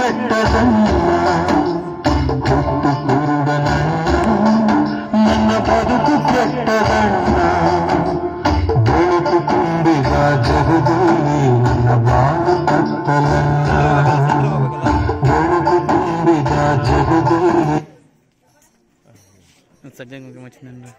ಕೆಟ್ಟದನ್ನ ಹುಟ್ಟು ಕುರುಡನನ್ನ ನನ್ನ ಬದುಕು ಕೆಟ್ಟದನ್ನ ಬೆಳಕು ತುಂಬಿದ ಜಗದಲ್ಲಿ ನನ್ನ ಬಾಳು ಕತ್ತಲನ್ನ ಬೆಳಕು ತುಂಬಿದ ಜಗದಲ್ಲಿ సజ్జంగా వచ్చిందండి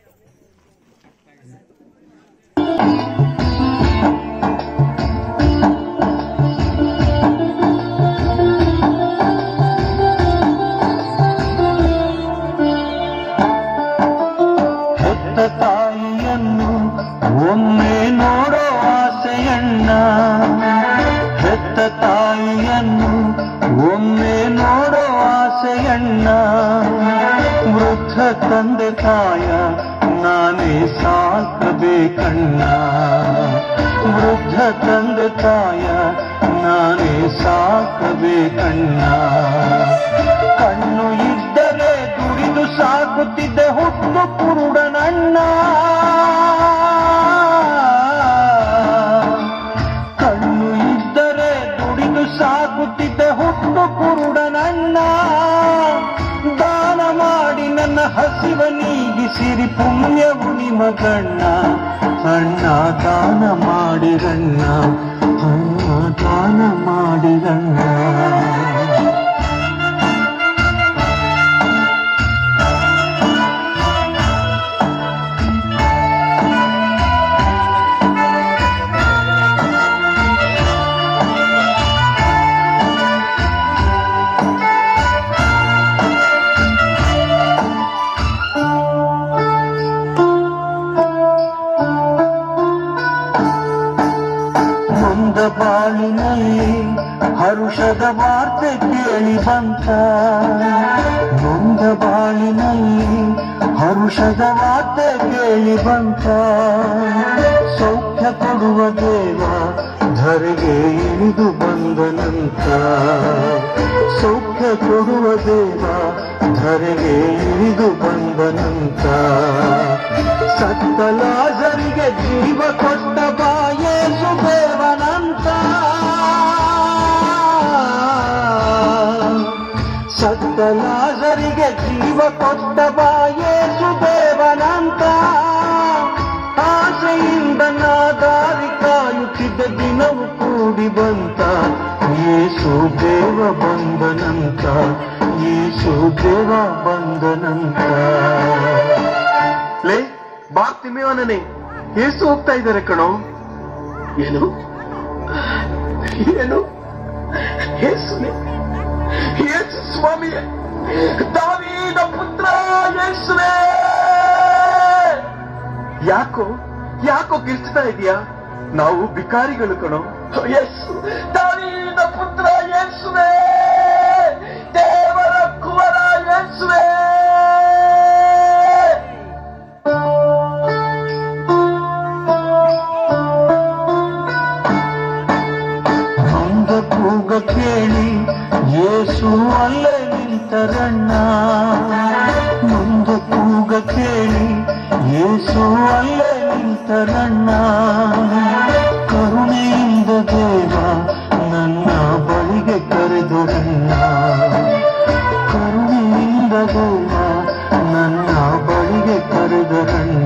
ಹೆತ್ತ ತಾಯಿಯನ್ನು ಒಮ್ಮೆ ನೋಡೋ ಆಸೆಯಣ್ಣ ಹೆತ್ತ ತಾಯಿಯನ್ನು ಒಮ್ಮೆ ನೋಡೋ ಆಸೆಯಣ್ಣ ವೃದ್ಧ ತಂದೆ ತಾಯ ನಾನೇ ಸಾಕಬೇಕಣ್ಣ ವೃದ್ಧ ತಂದೆ ತಾಯ ನಾನೇ ಸಾಕಬೇಕಣ್ಣ ಕಣ್ಣು ಇದ್ದರೆ ದುಡಿದು ಸಾಕುತ್ತಿದ್ದೆ ಹುಟ್ಟು ಕುರುಡನಣ್ಣ ಕಣ್ಣು ಇದ್ದರೆ ದುಡಿದು ಸಾಕುತ್ತಿದ್ದೆ ಹುಟ್ಟು ಕುರುಡನಣ್ಣ ದಾನ ಮಾಡಿ ನನ್ನ ಹಸಿವ ನೀಗಿಸಿರಿ ಪುಣ್ಯವು ನಿಮಗಣ್ಣ ಅಣ್ಣ ದಾನ ಮಾಡಿರಣ್ಣ ಅಣ್ಣ ದಾನ ಮಾಡಿರಣ್ಣ ನೊಂದ ಬಾಳಿನಲ್ಲಿ ಹರುಷದ ವಾರ್ತೆ ಕೇಳಿ ಬಂತ ನೊಂದ ಬಾಳಿನಲ್ಲಿ ಹರುಷದ ವಾರ್ತೆ ಕೇಳಿ ಬಂತ ಸೌಖ್ಯ ಕೊಡುವ ದೇವ ಧರೆಗೆ ಇಳಿದು ಬಂದನಂತ ಸೌಖ್ಯ ಕೊಡುವ ದೇವ ಧರೆಗೆ ಇಳಿದು ಬಂದನಂತ ಸತ್ತಲಾಜರಿಗೆ ಜೀವ ಕೊಟ್ಟ ಬಾಯೇಸು ದೇವನಂತ ಸತ್ತಲಾಜರಿಗೆ ಜೀವ ಕೊಟ್ಟ ಬಾಯೇಸು ದೇವನಂತ ಆಸೆಯಿಂದ ನಾ ದಾರಿ ಕಾಯುತ್ತಿದ್ದ ದಿನವು ಕೂಡಿ ಬಂತ ಯೇಸು ದೇವ ಬಂದನಂತ ಯೇಸು ದೇವ ಬಂದನಂತ ಲೇ ಬಾರ್ತಿಮೇವನೇ ಏಸು ಹೋಗ್ತಾ ಇದ್ದಾರೆ ಕಣೋ ಏನು ಏನು ಯೇಸುವೆ ಯೇಸು ಸ್ವಾಮಿಯೇ ದಾವೀದ ಪುತ್ರ ಯೇಸುವೆ ಯಾಕೋ ಯಾಕೋ ಗಿರ್ಚ್ತಾ ಇದೀಯಾ ನಾವು ಬಿಕಾರಿಗಳು ಕಣೋ ಯೇಸು ದಾವೀದ ಪುತ್ರ ಯೇಸುವೆ ದೇವರ ಕುವರ ಯೇಸುವೆ ನೊಂದ ಕೂಗ ಕೇಳಿ ಯೇಸು ಅಲ್ಲೇ ನಿಂತರಣ್ಣ ನೊಂದ ಕೂಗ ಕೇಳಿ ಯೇಸು ಅಲ್ಲೇ ನಿಂತರಣ್ಣ ಕರುಣೆಯಿಂದ ದೇವ ನನ್ನ ಬಳಿಗೆ ಕರೆದರಣ್ಣ ಕರುಣೆಯಿಂದ ದೇವ ನನ್ನ ಬಳಿಗೆ ಕರೆದರಣ್ಣ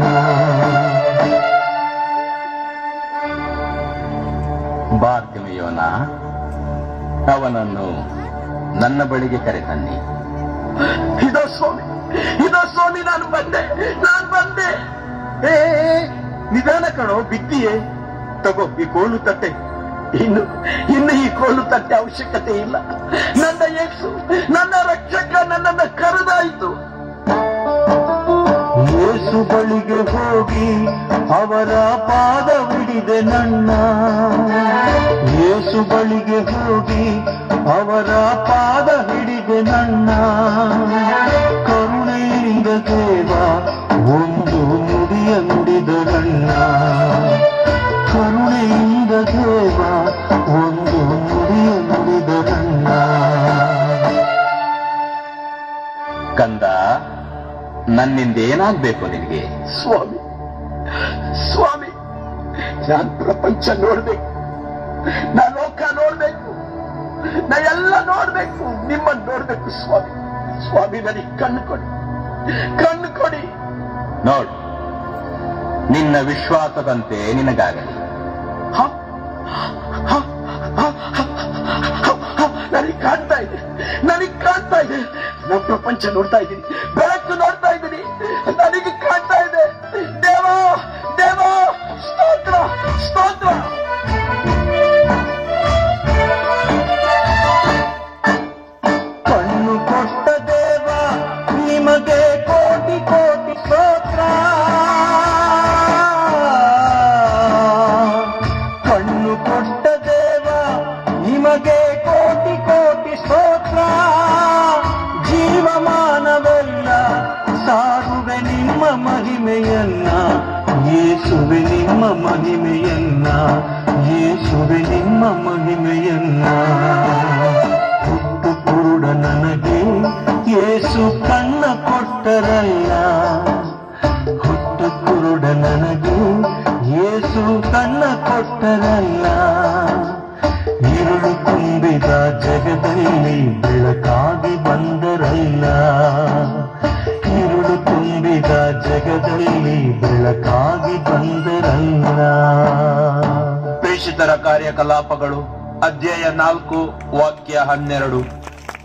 ಬಾರ್ತಿಮೆಯೋನ ಅವನನ್ನು ನನ್ನ ಬಳಿಗೆ ಕರೆತನ್ನಿ ಇದೋ ಸ್ವಾಮಿ ಇದೋ ಸ್ವಾಮಿ ನಾನು ಬಂದೆ ನಾನು ಬಂದೆ ಏ ಏ, ಏ, ನಿಧಾನ ಕಣೋ ಬಿದ್ದಿಯೇ ತಗೋ ಈ ಕೋಲು ತಟ್ಟೆ ಇನ್ನು ಇನ್ನು ಈ ಕೋಲು ತಟ್ಟೆ ಅವಶ್ಯಕತೆ ಇಲ್ಲ ನನ್ನ ಯೇಸು ನನ್ನ ರಕ್ಷಕ ನನ್ನನ್ನು ಕರೆದಾಯಿತು ಯೇಸು ಬಳಿಗೆ ಹೋಗಿ ಅವರ ಪಾದ ಹಿಡಿದೆ ನನ್ನ ಯೇಸು ಬಳಿಗೆ ಹೋಗಿ ಅವರ ಪಾದ ಹಿಡಿದೆ ನನ್ನ ಕರುಣೆಯಿಂದ ದೇವ ಒಂದು ನುಡಿಯ ನುಡಿದರಣ್ಣ ಕರುಣೆಯಿಂದ ದೇವ ಒಂದು ನುಡಿಯ ನುಡಿದರಣ್ಣ ಕಂದ ನನ್ನಿಂದ ಏನಾಗ್ಬೇಕು ನಿನಗೆ ಸ್ವಾಮಿ ಸ್ವಾಮಿ ನಾನ್ ಪ್ರಪಂಚ ನೋಡ್ಬೇಕು ನಾ ಲೋಕ ನೋಡ್ಬೇಕು ನಾ ಎಲ್ಲ ನೋಡ್ಬೇಕು ನಿಮ್ಮನ್ನು ನೋಡ್ಬೇಕು ಸ್ವಾಮಿ ಸ್ವಾಮಿ ನನಗೆ ಕಣ್ಣು ಕೊಡಿ ಕಣ್ಣು ಕೊಡಿ ನೋಡು ನಿನ್ನ ವಿಶ್ವಾಸದಂತೆ ನಿನಗಾಗಲಿ ಹ? ಹ? ಹ? ಹ? ನನಗೆ ಕಾಣ್ತಾ ಇದೆ ನನಗೆ ಕಾಣ್ತಾ ಇದೆ ನಾನು ಪ್ರಪಂಚ ನೋಡ್ತಾ ಇದ್ದೀನಿ ಬೆಳಕು ನೋಡ್ತಾ ಇದ್ದೀನಿ ನನಗೆ ಕಾಣ್ತಾ ಇದೆ ದೇವ ದೇವ ಸ್ತೋತ್ರ ಸ್ತೋತ್ರ ಕಣ್ಣು ಕೊಟ್ಟ ದೇವ ನಿಮಗೆ ಕೋಟಿ ಕೋಟಿ ಸ್ತೋತ್ರ ಕಣ್ಣು ಕೊಟ್ಟ ದೇವ ನಿಮಗೆ ಕೋಟಿ ಕೋಟಿ ಸ್ತೋತ್ರ ಜೀವಮಾನವೆಲ್ಲ ಸಾರುವೆ ನಿಮ್ಮ ಮಹಿಮೆಯನ್ನ ಯೇಸುವೆ ನಿಮ್ಮ ಮಹಿಮೆಯನ್ನ ಯೇಸುವೆ ನಿಮ್ಮ ಮಹಿಮೆಯನ್ನ ಹುಟ್ಟು ಕುರುಡ ನನಗೆ ಯೇಸು ಕಣ್ಣ ಕೊಟ್ಟರಲ್ಲ ಹುಟ್ಟು ಕುರುಡ ನನಗೆ ಯೇಸು ಕಣ್ಣ ಕೊಟ್ಟರಲ್ಲ ഇരുಳು ತುಂಬಿದ ಜಗದಲ್ಲಿ ಬೆಳಕಾಗಿ ಬಂದರಲ್ಲ ഇരുಳು ತುಂಬಿದ ಜಗದಲ್ಲಿ ಬೆಳಕಾಗಿ ಬಂದರಲ್ಲ ಪ್ರೇಷಿತರ ಕಾರ್ಯಕಲಾಪಗಳು ಅಧ್ಯಾಯ ನಾಲ್ಕು ವಾಕ್ಯ ಹನ್ನೆರಡು